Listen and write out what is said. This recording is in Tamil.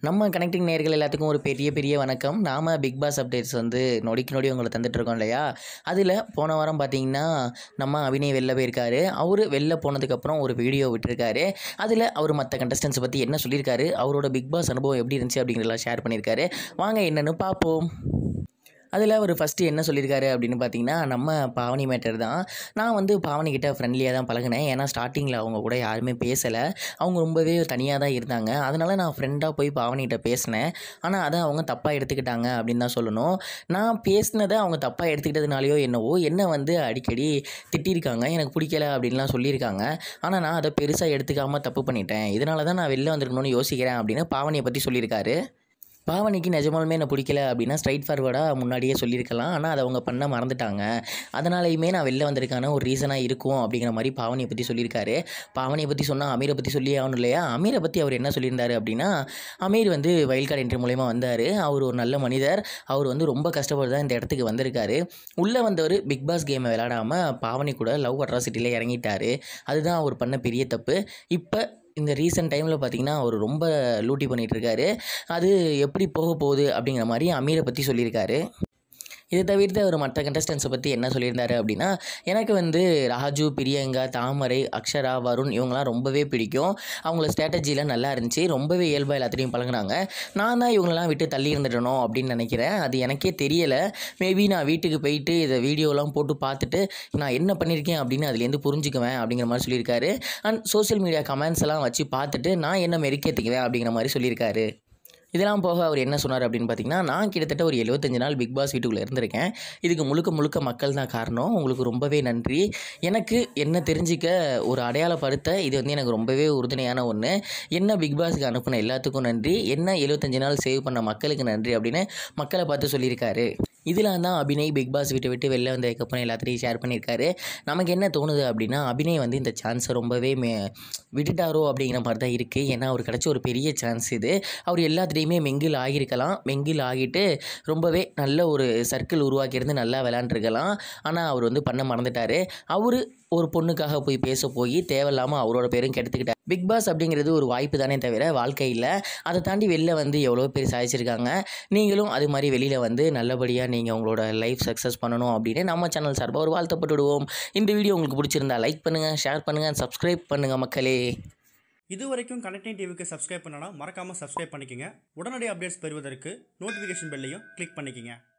நம்ம கனெக்டிங் நேயர்கள் எல்லாத்துக்கும் ஒரு பெரிய பெரிய வணக்கம் நாம் பிக் பாஸ் அப்டேட்ஸ் வந்து நொடிக்கு நொடி உங்களை தந்துட்டுருக்கோம் இல்லையா அதில் போன வாரம் பார்த்தீங்கன்னா நம்ம அபிநய் வெளில போயிருக்காரு அவர் வெளில போனதுக்கப்புறம் ஒரு வீடியோ விட்டுருக்காரு அதில் அவர் மற்ற கண்டஸ்டன்ஸ் பற்றி என்ன சொல்லியிருக்காரு அவரோட பிக் பாஸ் அனுபவம் எப்படி இருந்துச்சு அப்படிங்கிறதெல்லாம் ஷேர் பண்ணியிருக்காரு வாங்க என்னென்னு பார்ப்போம் அதில் அவர் ஃபஸ்ட்டு என்ன சொல்லியிருக்காரு அப்படின்னு பார்த்தீங்கன்னா நம்ம பாவனி மேட்டர் தான் நான் வந்து பாவனி கிட்ட ஃப்ரெண்ட்லியாக தான் பழகினேன் ஏன்னா ஸ்டார்டிங்கில் அவங்க கூட யாருமே பேசலை அவங்க ரொம்பவே தனியாக தான் இருந்தாங்க அதனால நான் ஃப்ரெண்டாக போய் பாவனிகிட்ட பேசினேன் ஆனால் அதை அவங்க தப்பாக எடுத்துக்கிட்டாங்க அப்படின்னு தான் சொல்லணும் நான் பேசினதை அவங்க தப்பாக எடுத்துக்கிட்டதுனாலையோ என்னவோ என்னை வந்து அடிக்கடி திட்டியிருக்காங்க எனக்கு பிடிக்கல அப்படின்லாம் சொல்லியிருக்காங்க ஆனால் நான் அதை பெருசாக எடுத்துக்காமல் தப்பு பண்ணிட்டேன் இதனால தான் நான் வெளில வந்திருக்கணும்னு யோசிக்கிறேன் அப்படின்னு பாவனியை பற்றி சொல்லியிருக்காரு பாவனிக்கு நிஜமாலுமே என்ன பிடிக்கல அப்படின்னா ஸ்ட்ரைட் ஃபார்வர்டாக முன்னாடியே சொல்லியிருக்கலாம் ஆனால் அதை அவங்க பண்ண மறந்துட்டாங்க அதனாலையுமே நான் வெளில வந்திருக்கான ஒரு ரீசனாக இருக்கும் அப்படிங்கிற மாதிரி பாவனியை பற்றி சொல்லியிருக்காரு பாவனியை பற்றி சொன்னால் அமீரை பற்றி சொல்லி ஆகணும் இல்லையா அமீரை பற்றி அவர் என்ன சொல்லியிருந்தாரு அப்படின்னா அமீர் வந்து வயல் கார்டு என்ட்ரி மூலயமா வந்தார் அவர் ஒரு நல்ல மனிதர் அவர் வந்து ரொம்ப கஷ்டப்பட்டு தான் இந்த இடத்துக்கு வந்திருக்காரு உள்ளே வந்தவர் பிக் பாஸ் கேமை விளையாடாமல் பாவனி கூட லவ் அட்ராசிட்டியில் இறங்கிட்டாரு அதுதான் அவர் பண்ண பெரிய தப்பு இப்போ இந்த ரீசெண்ட் டைமில் பார்த்தீங்கன்னா அவர் ரொம்ப லூட்டி பண்ணிகிட்டு இருக்காரு அது எப்படி போக போகுது அப்படிங்கிற மாதிரி அமீரை பற்றி சொல்லியிருக்காரு இதை தவிர்த்து அவர் மற்ற கண்டஸ்டன்ஸை பற்றி என்ன சொல்லியிருந்தாரு அப்படின்னா எனக்கு வந்து ராஜு பிரியங்கா தாமரை அக்ஷரா வருண் இவங்களாம் ரொம்பவே பிடிக்கும் அவங்கள ஸ்ட்ராட்டஜிலாம் நல்லா இருந்துச்சு ரொம்பவே இயல்பாக எல்லாத்தையும் பழகுனாங்க நான் தான் இவங்களெல்லாம் விட்டு தள்ளி இருந்துடணும் அப்படின்னு நினைக்கிறேன் அது எனக்கே தெரியலை மேபி நான் வீட்டுக்கு போயிட்டு இதை வீடியோலாம் போட்டு பார்த்துட்டு நான் என்ன பண்ணியிருக்கேன் அப்படின்னு அதுலேருந்து புரிஞ்சுக்குவேன் அப்படிங்கிற மாதிரி சொல்லியிருக்காரு அண்ட் சோஷியல் மீடியா கமெண்ட்ஸ் எல்லாம் வச்சு பார்த்துட்டு நான் என்ன மெருக்கேற்றிக்குவேன் அப்படிங்கிற மாதிரி சொல்லியிருக்காரு இதெல்லாம் போக அவர் என்ன சொன்னார் அப்படின்னு பார்த்தீங்கன்னா நான் கிட்டத்தட்ட ஒரு எழுபத்தஞ்சு நாள் பிக் பாஸ் வீட்டுக்குள்ளே இருந்திருக்கேன் இதுக்கு முழுக்க முழுக்க மக்கள் தான் காரணம் உங்களுக்கு ரொம்பவே நன்றி எனக்கு என்ன தெரிஞ்சிக்க ஒரு அடையாளப்படுத்த இது வந்து எனக்கு ரொம்பவே உறுதுணையான ஒன்று என்ன பிக் பாஸ்க்கு அனுப்பின எல்லாத்துக்கும் நன்றி என்ன எழுபத்தஞ்சு நாள் சேவ் பண்ண மக்களுக்கு நன்றி அப்படின்னு மக்களை பார்த்து சொல்லியிருக்காரு இதில் தான் அபிநய் பிக் பாஸ் விட்டு விட்டு வெளில வந்ததுக்கப்புறம் எல்லாத்தையும் ஷேர் பண்ணியிருக்காரு நமக்கு என்ன தோணுது அப்படின்னா அபிநய் வந்து இந்த சான்ஸை ரொம்பவே மே விட்டுட்டாரோ அப்படிங்கிற மாதிரி தான் இருக்குது ஏன்னா அவர் கிடச்ச ஒரு பெரிய சான்ஸ் இது அவர் எல்லாத்துலேயுமே மெங்கில் ஆகியிருக்கலாம் மெங்கில் ஆகிட்டு ரொம்பவே நல்ல ஒரு சர்க்கிள் உருவாக்கியிருந்து நல்லா விளாண்டுருக்கலாம் ஆனால் அவர் வந்து பண்ண மறந்துட்டார் அவர் ஒரு பொண்ணுக்காக போய் பேச போய் தேவையில்லாமல் அவரோட பேரும் கெடுத்துக்கிட்டார் பிக் பாஸ் அப்படிங்கிறது ஒரு வாய்ப்பு தானே தவிர வாழ்க்கையில் அதை தாண்டி வெளில வந்து எவ்வளோ பேர் சாதிச்சிருக்காங்க நீங்களும் அது மாதிரி வெளியில் வந்து நல்லபடியாக நீங்கள் உங்களோட லைஃப் சக்ஸஸ் பண்ணணும் அப்படின்னு நம்ம சேனல் சார்பாக ஒரு வாழ்த்தப்பட்டு விடுவோம் இந்த வீடியோ உங்களுக்கு பிடிச்சிருந்தா லைக் பண்ணுங்கள் ஷேர் பண்ணுங்கள் சப்ஸ்கிரைப் பண்ணுங்கள் மக்களே இது வரைக்கும் கனெக்டிங் டிவிக்கு சப்ஸ்கிரைப் பண்ணனா மறக்காமல் சப்ஸ்கிரைப் பண்ணிக்கங்க உடனடி அப்டேட்ஸ் பெறுவதற்கு நோட்டிஃபிகேஷன் பெல்லையும் கிளிக் பண்ணிக்கங்க